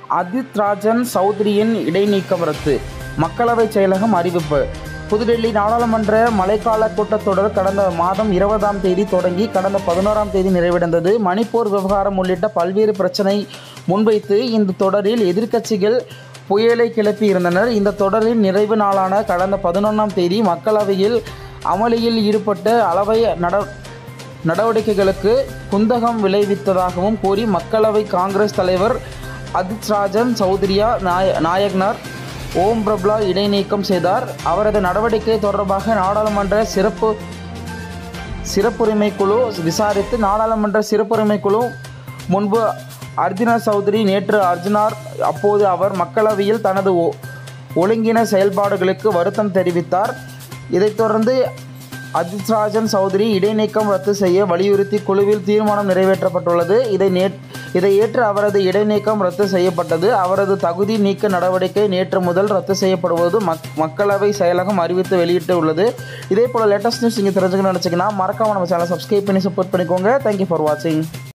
அதித் ராஜன் சௌத்ரியின் இடைநீக்கம் ரத்து மக்களவை செயலகம் அறிவிப்பு புதுடெல்லி நாடாளுமன்ற மழைக்கால கூட்டத்தொடர் கடந்த மாதம் இருபதாம் தேதி தொடங்கி கடந்த பதினோராம் தேதி நிறைவடைந்தது மணிப்பூர் விவகாரம் உள்ளிட்ட பல்வேறு பிரச்சனை முன்வைத்து இந்த தொடரில் எதிர்க்கட்சிகள் புயலை கிளப்பி இருந்தனர் இந்த தொடரின் நிறைவு நாளான கடந்த பதினொன்றாம் தேதி மக்களவையில் அமளியில் ஈடுபட்ட அளவை நட நடவடிக்கைகளுக்கு குந்தகம் விளைவித்ததாகவும் கூறி மக்களவை காங்கிரஸ் தலைவர் அதித் ராஜன் சௌத்ரியா நாய நாயக்னர் ஓம் பிரபுலா இடைநீக்கம் செய்தார் அவரது நடவடிக்கை தொடர்பாக நாடாளுமன்ற சிறப்பு சிறப்புரிமை குழு விசாரித்து நாடாளுமன்ற சிறப்புரிமை குழு முன்பு அர்ஜுனா சௌத்ரி நேற்று அர்ஜுனார் அப்போது அவர் மக்களவையில் தனது ஒ- ஒழுங்கின செயல்பாடுகளுக்கு வருத்தம் தெரிவித்தார் இதைத் தொடர்ந்து அஜித் ராஜன் சௌத்ரி இடைநீக்கம் ரத்து செய்ய வலியுறுத்தி குழுவில் தீர்மானம் நிறைவேற்றப்பட்டுள்ளது இதை நே இதை ஏற்று அவரது இடைநீக்கம் ரத்து செய்யப்பட்டது அவரது தகுதி நீக்க நடவடிக்கை நேற்று முதல் ரத்து செய்யப்படுவது மக் மக்களவை செயலகம் அறிவித்து வெளியிட்டு உள்ளது இதே போல் லேட்டஸ்ட் நியூஸ் நீங்கள் தெரிஞ்சுக்கணும்னு நினச்சிங்கன்னா மறக்காம நம்ம சேனல் சப்ஸ்கிரைப் பண்ணி சப்போர்ட் பண்ணிக்கோங்க தேங்க்யூ ஃபார் வாட்சிங்